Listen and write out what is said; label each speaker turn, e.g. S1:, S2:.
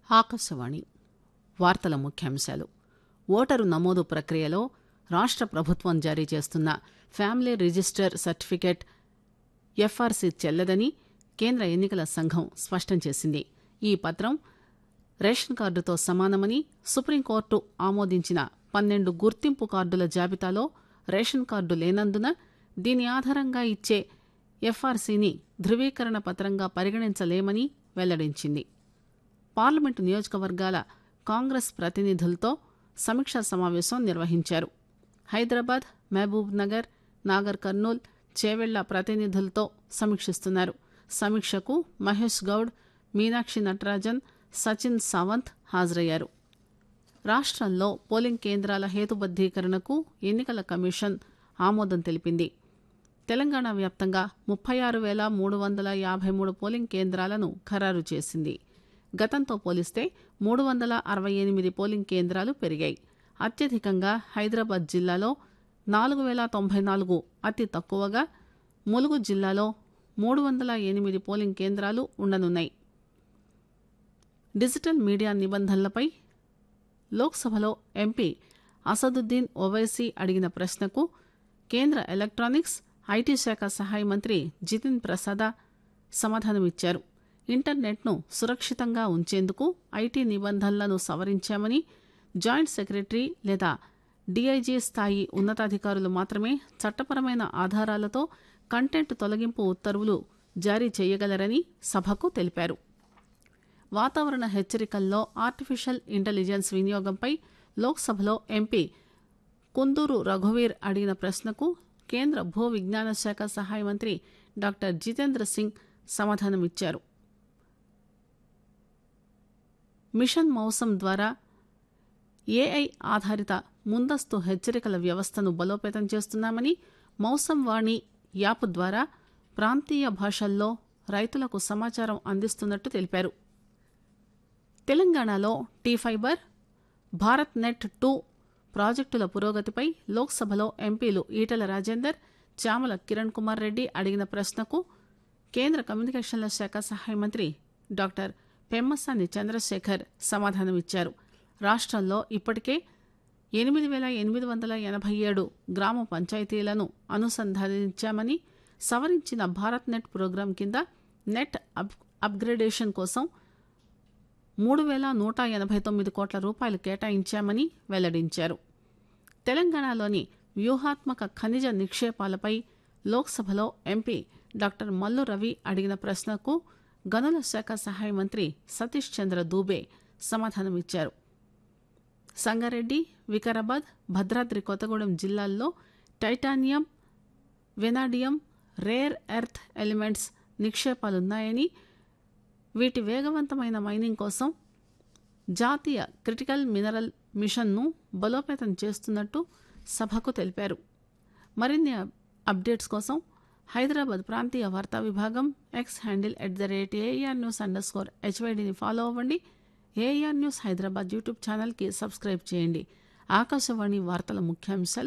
S1: ఆకాశవాణి వార్తల ముఖ్యాంశాలు ఓటరు నమోదు ప్రక్రియలో రాష్ట ప్రభుత్వం జారీ చేస్తున్న ఫ్యామిలీ రిజిస్టర్ సర్టిఫికెట్ ఎఫ్ఆర్సీ చెల్లదని కేంద్ర ఎన్నికల సంఘం స్పష్టం చేసింది ఈ పత్రం రేషన్ కార్డుతో సమానమని సుప్రీంకోర్టు ఆమోదించిన పన్నెండు గుర్తింపు కార్డుల జాబితాలో రేషన్ కార్డు లేనందున దీని ఆధారంగా ఇచ్చే ఎఫ్ఆర్సీని ధృవీకరణ పత్రంగా పరిగణించలేమని వెల్లడించింది పార్లమెంటు నియోజకవర్గాల కాంగ్రెస్ ప్రతినిధులతో సమీక్షా సమావేశం నిర్వహించారు హైదరాబాద్ మహబూబ్ నగర్ నాగర్ కర్నూల్ చేవెళ్ల ప్రతినిధులతో సమీక్షిస్తున్నారు సమీక్షకు మహేష్ గౌడ్ మీనాక్షి నటరాజన్ సచిన్ సావంత్ హాజరయ్యారు రాష్టంలో పోలింగ్ కేంద్రాల హేతుబద్దీకరణకు ఎన్నికల కమిషన్ ఆమోదం తెలిపింది తెలంగాణ వ్యాప్తంగా ముప్పై ఆరు వేల మూడు వందల యాభై మూడు పోలింగ్ కేంద్రాలను ఖరారు చేసింది గతంతో పోలిస్తే మూడు వందల అరవై ఎనిమిది పోలింగ్ కేంద్రాలు పెరిగాయి అత్యధికంగా హైదరాబాద్ జిల్లాలో నాలుగు వేల తొంభై నాలుగు అతి తక్కువగా ములుగు జిల్లాలో మూడు వందల ఎనిమిది పోలింగ్ కేంద్రాలు ఉండనున్నాయి డిజిటల్ మీడియా నిబంధనలపై లోక్సభలో ఎంపీ అసదుద్దీన్ ఓవైసీ అడిగిన ప్రశ్నకు కేంద్ర ఎలక్ట్రానిక్స్ ఐటీ శాఖ సహాయ మంత్రి జితిన్ ప్రసాద సమాధానమిచ్చారు ఇంటర్నెట్ను సురక్షితంగా ఉంచేందుకు ఐటీ నిబంధనలను సవరించామని జాయింట్ సెక్రటరీ లేదా డీఐజీ స్థాయి ఉన్నతాధికారులు మాత్రమే చట్టపరమైన ఆధారాలతో కంటెంట్ తొలగింపు ఉత్తర్వులు జారీ చేయగలరని సభకు తెలిపారు వాతావరణ హెచ్చరికల్లో ఆర్టిఫిషియల్ ఇంటెలిజెన్స్ వినియోగంపై లోక్సభలో ఎంపీ కుందూరు రఘువీర్ అడిగిన ప్రశ్నకు కేంద్ర భూ విజ్ఞాన శాఖ సహాయ మంత్రి డాక్టర్ జితేంద్ర సింగ్ సమాధానమిచ్చారు మిషన్ మౌసం ద్వారా ఏఐ ఆధారిత ముందస్తు హెచ్చరికల వ్యవస్థను బలోపేతం చేస్తున్నామని మౌసం వాణి యాప్ ద్వారా ప్రాంతీయ భాషల్లో రైతులకు సమాచారం అందిస్తున్నట్టు తెలిపారు తెలంగాణలో T fibre Bharat net two ప్రాజెక్టుల పురోగతిపై లోక్సభలో ఎంపీలు ఈటల రాజేందర్ చామల కిరణ్ కుమార్ రెడ్డి అడిగిన ప్రశ్నకు కేంద్ర కమ్యూనికేషన్ల శాఖ సహాయ మంత్రి డాక్టర్ పెమ్మసాని చంద్రశేఖర్ సమాధానమిచ్చారు రాష్టంలో ఇప్పటికే ఎనిమిది వేల ఎనిమిది వందల ఎనభై ఏడు గ్రామ పంచాయతీలను అనుసంధానించామని సవరించిన భారత్ నెట్ ప్రోగ్రాం కింద నెట్ అప్ అప్గ్రేడేషన్ కోసం మూడు వేల నూట ఎనభై తొమ్మిది కోట్ల రూపాయలు కేటాయించామని వెల్లడించారు తెలంగాణలోని వ్యూహాత్మక ఖనిజ నిక్షేపాలపై లోక్సభలో ఎంపీ డాక్టర్ మల్లు రవి అడిగిన ప్రశ్నకు గనుల శాఖ సహాయ మంత్రి సతీష్ చంద్ర దూబే సమాధానమిచ్చారు సంగారెడ్డి వికారాబాద్ భద్రాద్రి కొత్తగూడెం జిల్లాల్లో titanium vanadium rare earth elements నిక్షేపాలున్నాయని వీటి వేగవంతమైన మైనింగ్ కోసం జాతీయ క్రిటికల్ మినరల్ మిషన్ను బలోపేతం చేస్తున్నట్టు సభకు తెలిపారు మరిన్ని అప్డేట్స్ కోసం హైదరాబాద్ ప్రాంతీయ వార్తా విభాగం X handle at the rate AR news underscore స్కోర్ హెచ్వైడిని ఫాలో అవ్వండి ఏఆర్ న్యూస్ హైదరాబాద్ యూట్యూబ్ ఛానల్కి సబ్స్క్రైబ్ చేయండి ఆకాశవాణి వార్తల ముఖ్యాంశాలు